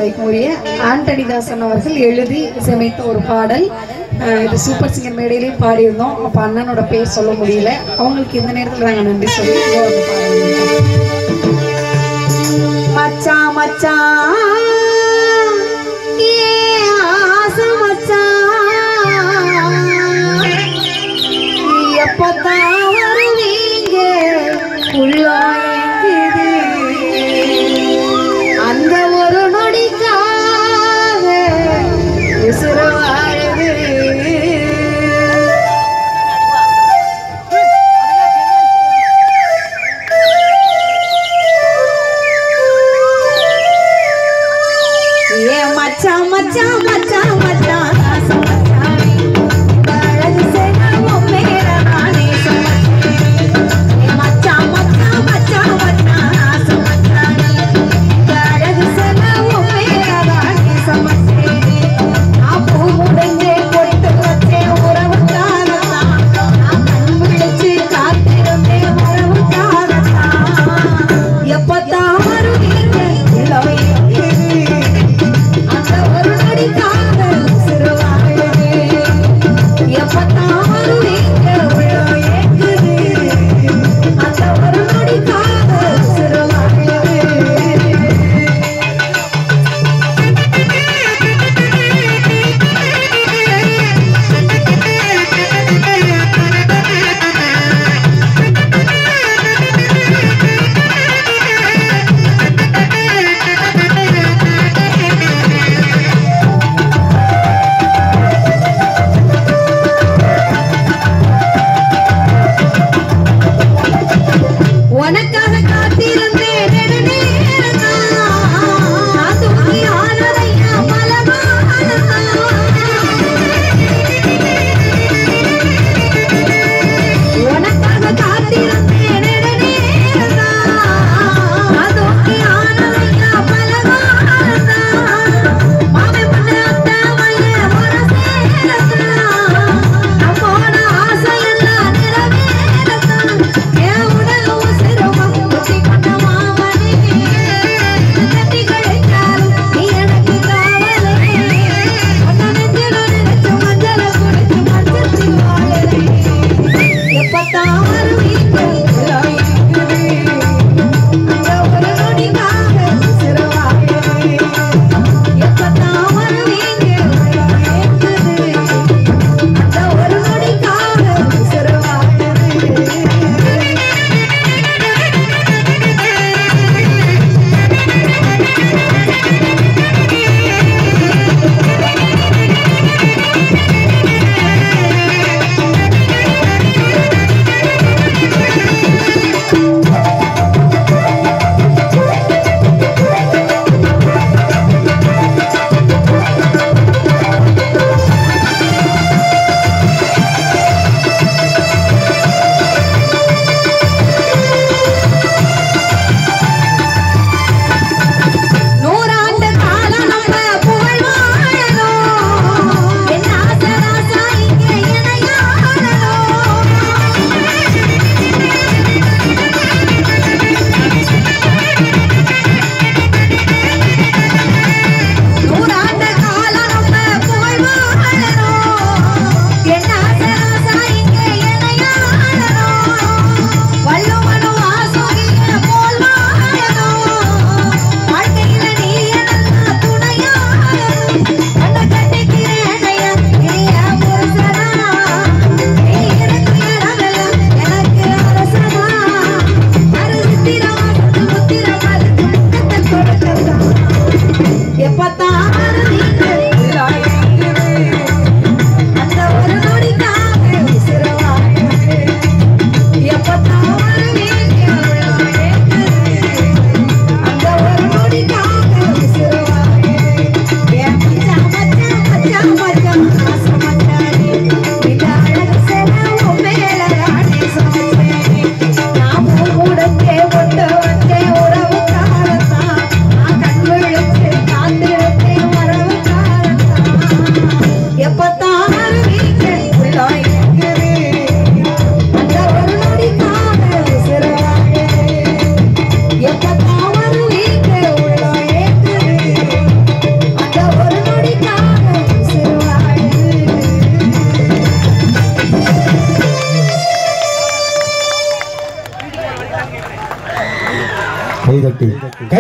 வைக்கக்கூடிய ஆண்டனி தாசன் அவர்கள் எழுதி இசையமைத்த ஒரு பாடல் அஹ் இது சூப்பர் சிங்கர் மேடையிலையும் பாடியிருந்தோம் அப்போ அண்ணனோட பேர் சொல்ல முடியல அவங்களுக்கு இந்த நேரத்தில் நாங்கள் நன்றி சொல்லி இதோ அந்த பாடல் மச்சான் மச்சான் ஏ ஆசை மச்சான் எப்பதான் வருவீங்க உள்ளா ஏங்குது. அந்த ஒரு நொடிக்காக உசுறு வாழுது ஏ மச்சான் மச்சான் மச்சான் மச்சான் ஆசை மச்சானே. அழகு சேரும் உன் மேல நானே சுமக்கிறேன். ஏ மச்சான் மச்சான் மச்சான் மச்சான் ஆசை மச்சானே. அழகு சேரும் உன் மேல நானே சுமக்கிறேன். நான் பூ முடிஞ்சு பொட்டு வச்சேன் உறவுக்காகத்தான். நான் கண் விழிச்சு காத்திருந்தேன் உறவுக்காகத்தான். எப்பத்தான் வருவீங்க இளவை அந்த ஒரு நொடிக்காக உசுறு வாழுது. எப்பத்தான் வருவீங்க உள்ள ஏங்குது. அந்த ஒரு நொடிக்காக உசுறு வாழுது. உனக்காக காத்திருந்தேன் நெடுநேரம்தான். நான் தூங்கி ஆனதையா பலகாலம். உனக்காக காத்திருந்தேன் நெடுநேரம்தான். நான் தூங்கி ஆனதையா பலகாலம்தான். மாமன் பொண்ணு அத்தை மையன் ஒரு சேரத்தான். நம்மோட ஆசையெல்லாம் நிறைவேறத்தான். என் உடல் உசிரும் புத்தி கொண்ட மாமனே. தட்டி கழித்தாலும் நீ எனக்கு காவலே. உன்னை நெஞ்சில நினைச்சு மஞ்சள குடிச்சு மஞ்சத்தில் வாழுறேன். எப்பத்தான் வருவீங்க உலகே. அந்த ஒரு நொடிக்காக உசுறு வாழுறேன். எப்பத்தான் வருவீங்க உலகே. அந்த ஒரு நொடிக்காக உசுறு வாழுறேன். நூறாண்டு காலம் நம்ம புகழ் வாழணும் என் ஆசை ராசா இங்கே இணையாடணும் நூறாண்டு காலம் நம்ம புகழ் வாழணும் என் ஆசை ராசா இங்கே இணையாடணும் வள்ளுவனும் வாசுகிய போல் வாழணும் வாழ்க்கையில நீ எனக்கு துணையாகணும் உன்னை கட்டிக்கிறேன் ஐயா இனிய புருஷனா நீ இருக்கிற இடமெல்லாம் எனக்கு அரசனா அருத்திரமா முத்திரமா முத்தத்தை கொடுக்கத்தான் எப்பத்தான் நீங்க அந்த ஒரு நொடிக்காக உசுறு வாழுறேன். எப்பத்தான் வருவீங்க உள்ளே அந்த ஒரு நொடிக்காக உசுறு வாழுறேன். என் மச்சான், மச்சான், மச்சான், மச்சான், ஆசை மச்சானே. இந்த அழகு சேலை உன் மேல நானே சுமச்சேனே. நான் பூ முடிச்சே, பொட்டு வச்சே, உறவுக்காகத்தான். நான் கண் விழிச்சு காத்திருப்பேன் உறவுக்காகத்தான்.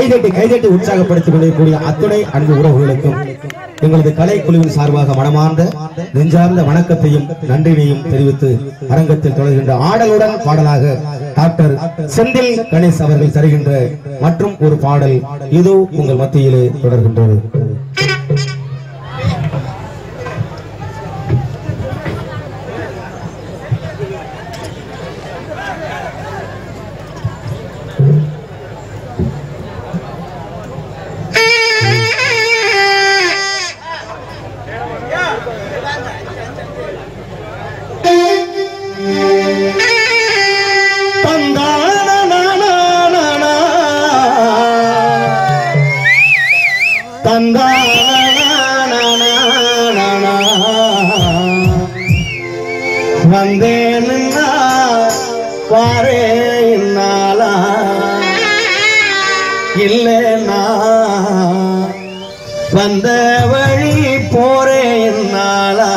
கைதட்டி கைதட்டி உற்சாகப்படுத்திக் கொண்டிருக்கக்கூடிய அத்துணை அன்பு உறவுகளுக்கும் எங்களது கலை குழுவின் சார்பாக மனமார்ந்த நெஞ்சார்ந்த வணக்கத்தையும் நன்றியையும் தெரிவித்து அரங்கத்தில் தொடர்கின்ற ஆடலுடன் பாடலாக டாக்டர் செந்தில் கணேஷ் அவர்கள் தருகின்ற மற்றும் ஒரு பாடல் இதோ உங்கள் மத்தியிலே தொடர்கின்றது தந்தானா தந்தானா வந்தேன்னா பாரே இன்னாலா இல்லைன்னா வந்த வழி போறே இன்னாலா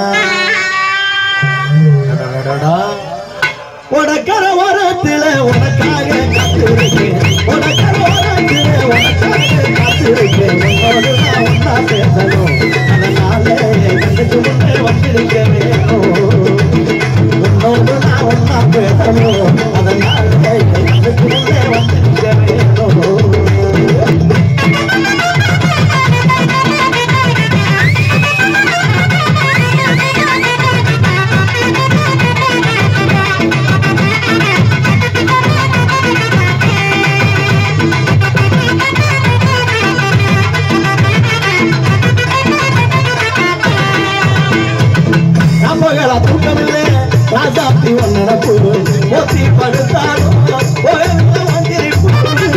அடடடடா. உனக்கர ஓரத்துல உனக்காக காத்திருக்கேன் உனக்கர ஓரத்துல உனக்காக காத்திருக்கேன் உன்னோடு நான் ஒன்னா பேசணும் அதனால கண்ணுக்கு முன்னே வந்திருக்க வேணும் உன்னோடு நான் ஒன்னா பேசணும் அதனால கண்ணுக்கு முன்னே வந்திருக்க வேணும் நம்பகளா தூக்கமில்லை ராசாப்தி ஒன்னடப்பு மோத்தி படுத்தாலும் ஓய்வு வந்திருப்பு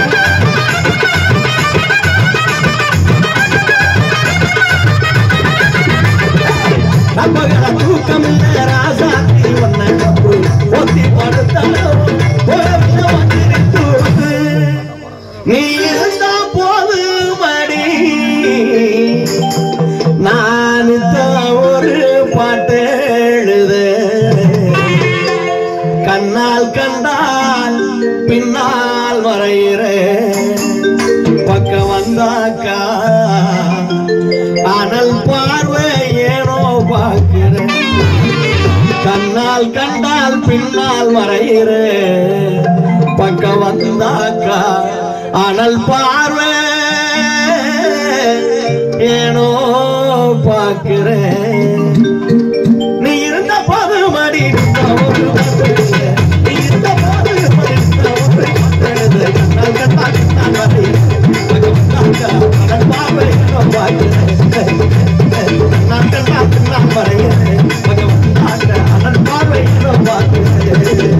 நம்பகளா தூக்கமில்லை ராசாப்தி ஒன்னடப்பு மோத்தி படுத்தாலும் ஓய்வு வந்திருப்பு நீ இருந்தா போது மடி நான் தான் ஒரு பாட்டு எழுத கண்ணால் கண்டால் பின்னால் வரைகிறேன் பக்கம் வந்தாக்கா அனல் பார்வை ஏனோ பார்க்கிறேன் கண்ணால் கண்டால் பின்னால் வரைகிறேன் பக்கம் வந்தாக்கா அனல் பார்வை ஏனோ பார்க்கிறேன் நீ இருந்த போது மடி ஒரு மதுரை. நீ இருந்த போது மடி ஒரு மதுரை. கண்ணால் கண்டால் பின்னால் வரைகிறேன். பக்கம் வந்தாக்கா அனல் பார்வை ஏனோ பார்க்கிறேன் கண்ணால் கண்டால் பின்னால் வரைகிறேன். பக்கம் வந்தாக்கா அனல் பார்வை ஏனோ பார்க்கிறேன்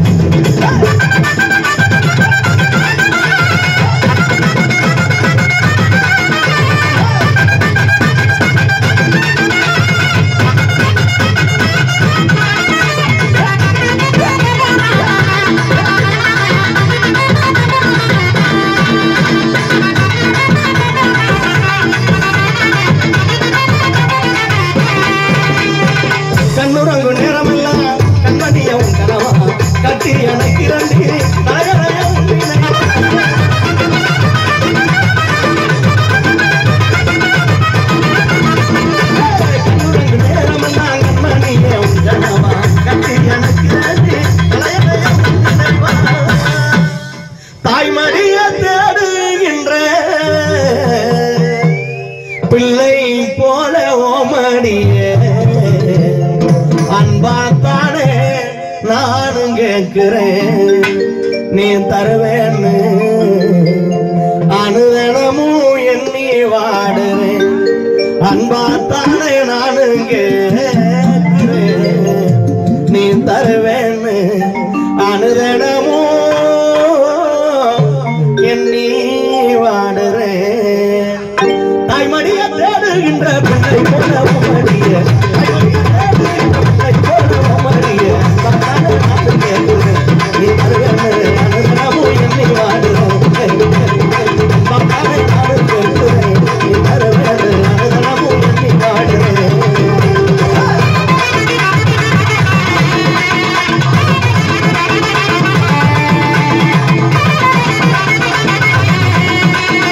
கண்ணுறங்கு நேரமெல்லாம் கண்மணிய உன் கனவா கட்டி எனக்கு இரண்டு நயனய உன்னினை. கண்ணுறங்கு நேரமெல்லாம் கண்மணிய உன் கனவா கட்டி எனக்கு இரண்டு நயனய உன்னினைவா. தாய்மடிய தேடுகின்ற பிள்ளை போல ஓமடிய அன்பாத்தானே நானும் கேட்கிறேன் நீ தருவேன்னு அனுதனமும் எண்ணி வாடுறேன் அன்பாத்தானே நானும் கேட்கிறேன் நீ தருவேன்னு அனுதனமும் எண்ணி வாடுறேன் தாய்மடிய தேடுகின்ற பிள்ளை போல உமடிய தாய்மடிய தேடுகின்ற பிள்ளை போல உமடிய பத்தாண்டு நாட்டு கேட்கிறேன் நீ தருவேன்னு அனுதனமும் எண்ணி வாடுறேன் பத்தாண்டு நாடு கேட்கிறேன் நீ தருவேன்னு அனுதனமும் எண்ணி வாடுறேன் ஆ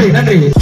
நன்றி நன்றி